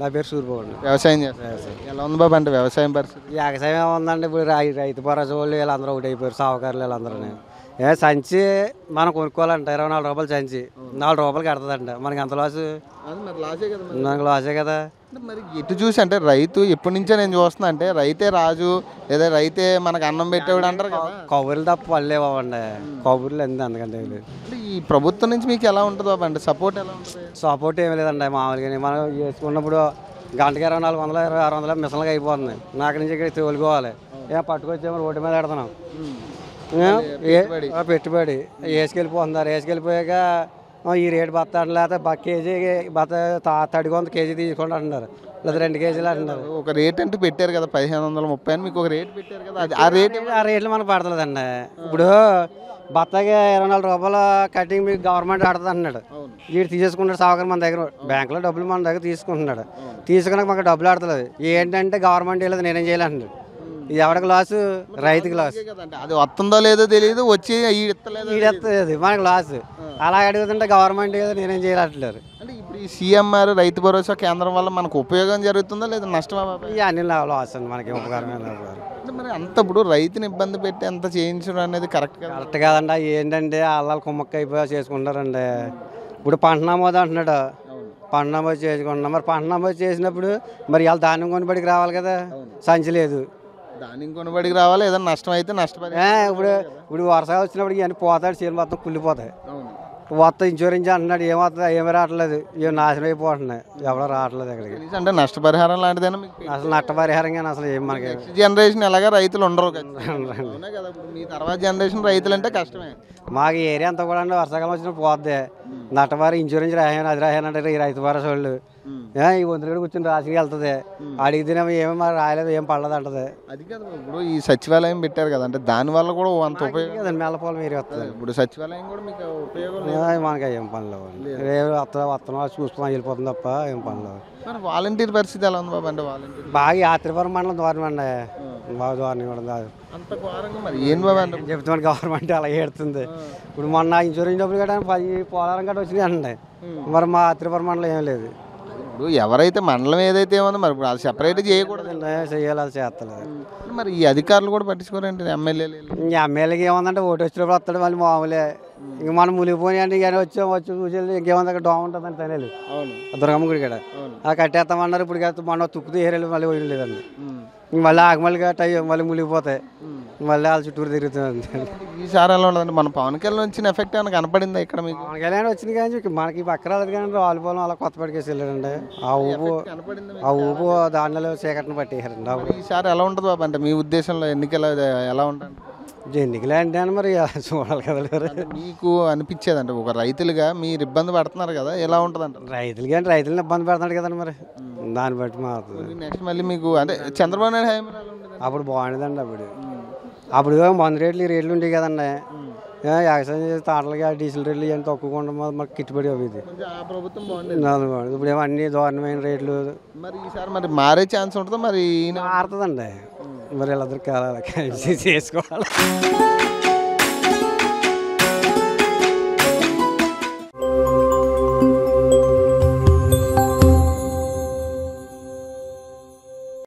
నా పేరు సూర్యబాబు వ్యవసాయం చేస్తారు ఎలా ఉంది బాబు అంటే వ్యవసాయం పరిస్థితి ఈ వ్యవసాయం ఏముందండి ఇప్పుడు రై- రైతు భరోసా వాళ్ళు వీళ్ళందరూ ఒకటి అయిపోయారు సావుకారులు వీళ్ళందరూ ఏ సంచి మనం కొనుక్కోవాలంట ఇరవై నాలుగు రూపాయలు సంచి నాలుగు రూపాయలు కడతదంట మనకి ఎంత లాసు మరి లాసే కదా మనకు లాసే కదా అంటే మరి ఎటు చూసి అంటే రైతు ఎప్పటి నుంచో నేను చూస్తున్నా అంటే రైతే రాజు లేదా రైతే మనకు అన్నం పెట్టేవాడు అంటారు కదా కబుర్లు తప్ప పళ్ళే బాబండి కబుర్లు ఎంత అందుకంటే ఏం లేదు అంటే ఈ ప్రభుత్వం నుంచి మీకు ఎలా ఉంటుంది బాబు అంటే సపోర్ట్ ఎలా ఉంటుంది సపోర్ట్ ఏమీ లేదండి మామూలుగా మనం వేసుకున్నప్పుడు గంటకి ఇరవై నాలుగు వందల ఇరవై ఆరు వందల మిషన్లుగా అయిపోతుంది నాకు నుంచి ఇక్కడ తోలుకోవాలి ఏ పట్టుకొచ్చేమో రోడ్డు మీద పెడుతున్నాం ఏ, ఏ- ఆ, పెట్టుబడి వేసుకెళ్ళిపోతున్నారు వేసుకెళ్ళిపోయాక ఆ, ఈ రేటు బత్త లేకపోతే బ- కేజీ బత్త తా- తడిగా ఉంది కేజీ తీసుకోండి అంటున్నారు లేదా రెండు కేజీలు అంటున్నారు ఒక రేట్ అంటూ పెట్టారు కదా పదిహేను వందల ముప్పై అని మీకు ఒక రేట్ పెట్టారు కదా అది ఆ రేట్ ఆ రేట్లు మనకు పడతలేదండి ఇప్పుడు బత్తాకి ఇరవై నాలుగు రూపాయల కటింగ్ మీకు గవర్నమెంట్ ఆడుతుంది అంటున్నాడు వీడు తీసేసుకుంటాడు సావకర్ మన దగ్గర బ్యాంకులో డబ్బులు మన దగ్గర తీసుకుంటున్నాడు తీసుకున్నాక మాకు డబ్బులు ఆడుతుంది ఏంటంటే గవర్నమెంట్ వెళ్ళదు నేనేం చేయాలంటున్నాడు ఇది ఎవరికి లాసు రైతుకి లాస్ కదంటే అది వస్తుందో లేదో తెలియదు వచ్చి ఈ ఇస్తలేదో ఈడెత్తది మనకి లాస్ అలా అడుగుతుంటే గవర్నమెంట్ ఏదో నేనేం చేయాలంటున్నారు అంటే ఇప్పుడు ఈ సీఎంఆర్ రైతు భరోసా కేంద్రం వల్ల మనకు ఉపయోగం జరుగుతుందా లేదా నష్టమా బాబాయ్ ఇవి అన్ని లాస్ అండి మనకి ఉపకారమైన ఉపకారం అంటే మరి అంత ఇప్పుడు రైతుని ఇబ్బంది పెట్టి అంత చేయించడం అనేది కరెక్ట్ కదా కరెక్ట్ కాదండి అవి ఏంటంటే అల్లాలు కుమ్మక్క అయిపోయి చేసుకుంటారండి ఇప్పుడు పంట నమోదు అంటున్నాడు పంట నమోదు చేసుకుంటున్నాం మరి పంట నమోదు చేసినప్పుడు మరి వాళ్ళ ధాన్యం కొనుబడికి రావాలి కదా సంచి లేదు దానికి కొనుబడికి రావాలి ఏదైనా నష్టం అయితే నష్టపరి ఏ, ఇప్పుడు ఇప్పుడు వర్షాలు వచ్చినప్పుడు ఇవన్నీ పోతాడు చీరలు మొత్తం కుళ్ళిపోతాయి అవును మొత్తం ఇన్సూరెన్స్ అంటున్నాడు ఏమవుతుంది ఏమీ రావట్లేదు ఏం నాశనం అయిపోతున్నాయి ఎవడో రావట్లేదు ఇక్కడికి కనీసం అంటే నష్టపరిహారం లాంటిదైనా మీకు అసలు నష్టపరిహారంగా అసలు ఏం మనకి నెక్స్ట్ జనరేషన్ ఎలాగా రైతులు ఉండరు ఖచ్చితంగా. అవునా కదా ఇప్పుడు మీ తర్వాత జనరేషన్ రైతులు అంటే కష్టమే మాకు ఈ ఏరియా అంతా కూడా అండి వర్షాకాలం వచ్చినప్పుడు పోద్ది నట్టవారి ఇన్సూరెన్స్ రాయాను అది రాయాను అంటే ఈ రైతు భరోసా వాళ్ళు ఏ, ఈ వంతులు కూర్చొని రాసికి వెళ్తుంది అడిగితేనేమో ఏమో మరి రాయలేదు ఏం పడలేదు అంటది అది కదా ఇప్పుడు ఈ సచివాలయం పెట్టారు కదా అంటే దాని వల్ల కూడా అంత ఉపయోగం కదండి మెల్లపోలు మీరు వస్తుంది ఇప్పుడు సచివాలయం కూడా మీకు ఉపయోగం లేదు. ఏ, మనకి ఏం పని లేవు రేపు వస్తా వస్తున్నాం చూస్తున్నాం వెళ్ళిపోతుంది తప్ప ఏం పని లేవు మరి వాలంటీర్ పరిస్థితి ఎలా ఉంది బాబు అంటే వాలంటీర్ బాగా యాత్రిపురం మండలం దూరం అండి బాగా దూరం కూడా కాదు అంత ఘోరంగా మరి ఏం బాబు అంటే చెప్తున్నాను గవర్నమెంట్ అలా ఏడుతుంది ఇప్పుడు మొన్న ఇన్సూరెన్స్ డబ్బులు కట్ట పది పోలారం కట్ట వచ్చినాయి అండి మరి మా యాత్రిపురం మండలం ఏం లేదు ఇప్పుడు ఎవరైతే మండలం ఏదైతే ఏముందో మరి ఇప్పుడు అది సెపరేట్ చేయకూడదు చెయ్యాలి అది చేస్తలేదు మరి ఈ అధికారులు కూడా పట్టించుకోరండి ఎమ్మెల్యేలు ఇంక ఎమ్మెల్యేకి ఏముందంటే ఓటు వచ్చినప్పుడు వస్తాడు మళ్ళీ మామూలే ఇంక మనం మునిగిపోయి అంటే ఇక వచ్చాం వచ్చి చూసి ఇంకేముంది అక్కడ దోమ ఉంటుందని తనేది అవును దుర్గమ్మ గుడి కాడ అవును. ఆ కట్టేస్తామన్నారు ఇప్పుడు కాదు మొన్న తుక్కుతూ ఏరేళ్ళు మళ్ళీ పోయి లేదండి ఇంక మళ్ళీ ఆగమల్లి గట్ట మళ్ళీ మునిగిపోతాయి మళ్ళీ వాళ్ళ చుట్టూరు తిరుగుతుంది ఈసారి ఎలా ఉండదండి మన పవన్ కళ్యాణ్ వచ్చిన ఎఫెక్ట్ ఏమైనా కనపడిందా ఇక్కడ మీకు పవన్ కళ్యాణ్ వచ్చింది కానీ ఇక మనకి పక్క రాలేదు కానీ రాలిపోలం అలా కొత్త పడికేసి వెళ్ళారండి ఆ ఊపు కనపడిందా ఆ ఊపు దానిలో చీకటిని పట్టేశారండి ఆ ఊపు. ఈసారి ఎలా ఉంటుంది బాబు అంటే మీ ఉద్దేశంలో ఎన్నికలు ఎలా ఉంటుంది ఎన్నికలే అంటే అని మరి చూడాలి కదా లేరు. మీకు అనిపించేది అంటే ఒక రైతులుగా మీరు ఇబ్బంది పడుతున్నారు కదా ఎలా ఉంటుంది అంటారు రైతులు కానీ రైతులను ఇబ్బంది పెడతాడు కదండి మరి దాన్ని బట్టి మారుతుంది నెక్స్ట్ మళ్ళీ మీకు అంటే చంద్రబాబు నాయుడు హయాంలో ఎలా ఉండేది? అప్పుడు బాగుండేదండి అప్పుడు అప్పుడు మందు రేట్లు ఈ రేట్లు ఉండేవి కదండి ఏ, వ్యవసాయం చేసి తాటలుగా డీజిల్ రేట్లు ఇవన్నీ తక్కువగా ఉండడం వల్ల మాకు కిట్టుబడి అవి ఇది కొంచెం ఆ ప్రభుత్వం బాగుండేది అది బాగుంది. ఇప్పుడు ఏమో అన్ని దారుణమైన రేట్లు మరి ఈసారి మరి మారే ఛాన్స్ ఉంటుందా మరి ఈయన మారుతుందండి మరి వీళ్ళందరూ కావాలి చేసుకోవాలి